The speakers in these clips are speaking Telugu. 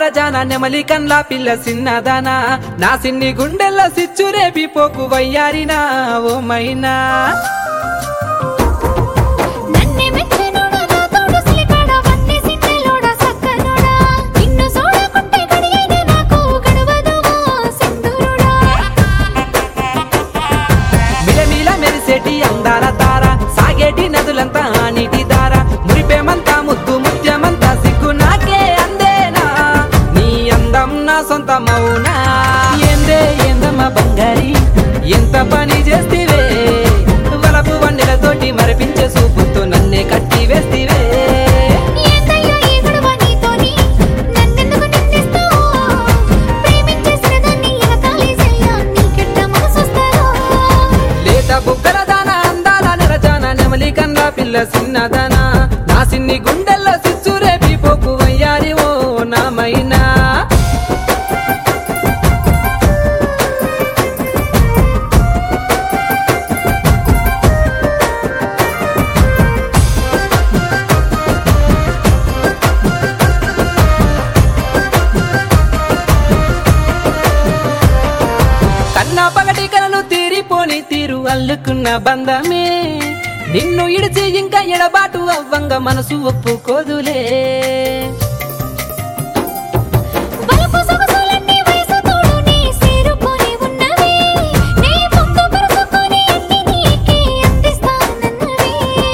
నెరజాన నెమలి కన్లా పిల్ల సిన్నదానా నా సిన్ని గుండెల్లో సిచ్చు రేపి పోకు వయ్యారినా ఓ మైనా నన్నే మెచ్చనోడా నా తోడు సిలికాడా వన్నె సిన్నెలోడా సక్కనోడా నిన్ను చూడకుంటే గడియైన నాకు గడవదువా సింధూరుడా మిలమిల మెరిసేటి అందాల తార సాగేటి నదులంతా నీటి దార మురిపేమంతా ముద్దు ముత్యమంతా సిగ్గు నాకే అందేనా నీ అందం నా సొంత మౌనా ఏందే ఏందమ్మా బంగారి ఎంత పని చేస్తివే వలపు వన్నెలతోటి మరిపించే సూపుతో నన్నే కట్టి వేస్తివే ఏందయ్యా ఈ గొడవ నీతోని నన్నెందుకు నిందిస్తావు ప్రేమించేసిన దాన్ని ఎగతాళి చెయ్య నీకెట్ట మనసొస్తదో లేత బుగ్గల దాన అందాల నెరజాన నెమలి కన్నా పిల్ల సిన్నదానా నా సిన్ని గుండెల్లో సిచ్చు రేపి పోకు వయ్యారి ఓ నామైనా కన్నా పగటి కలను తీరిపోని తీరు అల్లుకున్న బంధమే నిన్ను ఇడిచి ఇంకా ఎడబాటు అవ్వంగా మనసు ఒప్పుకోదులే వలపు సొగసులన్నీ వయసు తోడు నీ సేరుకొని ఉన్నవి నీ పొంగు పరుచుకొని అన్ని నీకే అందిస్తానన్నవి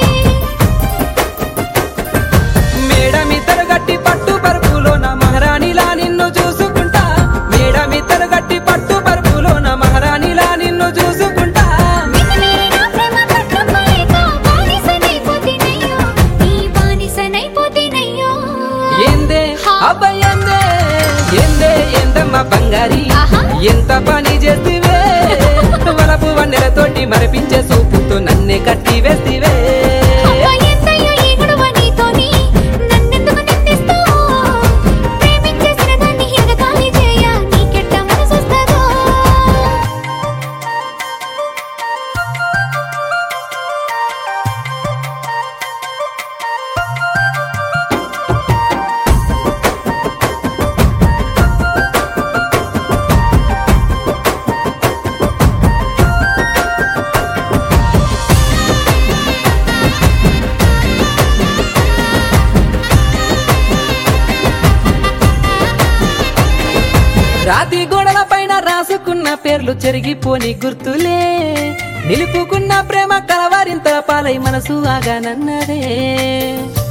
మేడమిద్దరు గట్టి పట్టు పరుపులో నా మహారాణిలా నిన్ను చూసుకుంటా మేడమిద్దరు గట్టి పట్టు పరుపులో నా మహారాణిలా నిన్ను చూసుకుంటా మితిమీరిన ప్రేమ తట్టుకోలేక బానిసనైపోతినయ్యో నీ బానిసనైపోతినయ్యో ఏందే అబ్బాయి ఏందే ఏందే ఏందమ్మా బంగారి ఆహా. ఎంత పని చేస్తివే వలపు వన్నెలతోటి మరిపించే సూపుతో నన్నే కట్టి వేస్తివే అబ్బా ఎంతయ్యో ఈ గొడవ నీతోని నన్నెందుకు నిందిస్తావు ప్రేమించేసిన దాన్ని ఎగతాళి చేయ నీకెట్ట మనసొస్తదో రాతి గోడల పైన రాసుకున్న పేర్లు చెరిగిపోని గుర్తులే నిలుపుకున్న ప్రేమ కలవారింతల పాలై మనసు ఆగానన్నదే